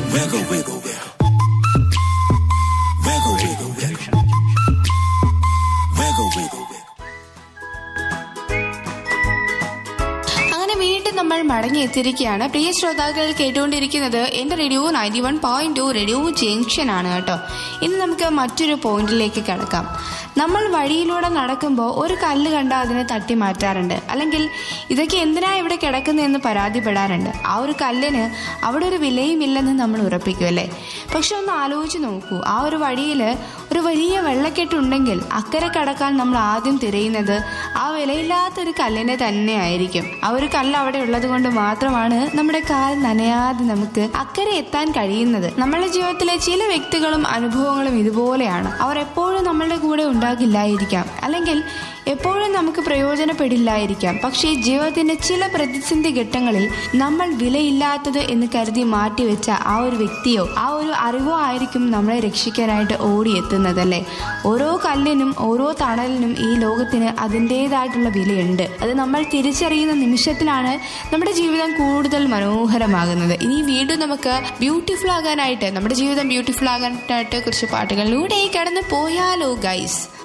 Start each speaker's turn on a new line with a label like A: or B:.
A: Wiggle, wiggle, wiggle. Wiggle, wiggle, wiggle. Wiggle, wiggle, wiggle.
B: അങ്ങനെ വീണ്ടും നമ്മൾ മടങ്ങി എത്തിയിരിക്കുകയാണ് പ്രിയ ശ്രോതാക്കൾ കേട്ടുകൊണ്ടിരിക്കുന്നത് എന്റെ radio ninety one point two radio junction ആണ് കേട്ടോ ഇനി നമുക്ക് മറ്റൊരു പോയിന്റിലേക്ക് കിടക്കാം നമ്മൾ വഴിയിലൂടെ നടക്കുമ്പോൾ ഒരു കല്ല് കണ്ടാൽ അതിനെ തട്ടി മാറ്റാറുണ്ട് അല്ലെങ്കിൽ ഇതൊക്കെ എന്തിനാ ഇവിടെ കിടക്കുന്നതെന്ന് പരാതിപ്പെടാറുണ്ട് ആ ഒരു കല്ലിന് അവിടെ ഒരു വിലയുമില്ലെന്ന് നമ്മൾ ഉറപ്പിക്കും അല്ലേ പക്ഷെ ഒന്ന് ആലോചിച്ച് നോക്കൂ ആ ഒരു വഴിയിൽ ഒരു വലിയ വെള്ളക്കെട്ടുണ്ടെങ്കിൽ അക്കരെ കടക്കാൻ നമ്മൾ ആദ്യം തിരയുന്നത് ആ വിലയില്ലാത്തൊരു കല്ലിനെ തന്നെ ആയിരിക്കും ആ ഒരു കല്ല് അവിടെ ഉള്ളത് കൊണ്ട് മാത്രമാണ് നമ്മുടെ കാൽ നനയാതെ നമുക്ക് അക്കരെ എത്താൻ കഴിയുന്നത് നമ്മളുടെ ജീവിതത്തിലെ ചില വ്യക്തികളും അനുഭവങ്ങളും ഇതുപോലെയാണ് അവർ എപ്പോഴും നമ്മളുടെ കൂടെ ഉണ്ടാകില്ലായിരിക്കാം അല്ലെങ്കിൽ എപ്പോഴും നമുക്ക് പ്രയോജനപ്പെടില്ലായിരിക്കാം പക്ഷേ ജീവിതത്തിന്റെ ചില പ്രതിസന്ധി ഘട്ടങ്ങളിൽ നമ്മൾ വിലയില്ലാത്തത് എന്ന് കരുതി മാറ്റിവെച്ച ആ ഒരു വ്യക്തിയോ ആ ഒരു അറിവോ ആയിരിക്കും നമ്മളെ രക്ഷിക്കാനായിട്ട് ഓടിയെത്തുന്നത് അല്ലേ ഓരോ കല്ലിനും ഓരോ തണലിനും ഈ ലോകത്തിന് അതിൻ്റെതായിട്ടുള്ള വിലയുണ്ട് അത് നമ്മൾ തിരിച്ചറിയുന്ന നിമിഷത്തിലാണ് നമ്മുടെ ജീവിതം കൂടുതൽ മനോഹരമാകുന്നത് ഇനി വീണ്ടും നമുക്ക് ബ്യൂട്ടിഫുൾ ആകാനായിട്ട് നമ്മുടെ ജീവിതം ബ്യൂട്ടിഫുൾ ആകാനായിട്ട് കുറച്ച് പാട്ടുകളിലൂടെ കടന്നു പോയാലോ ഗൈസ്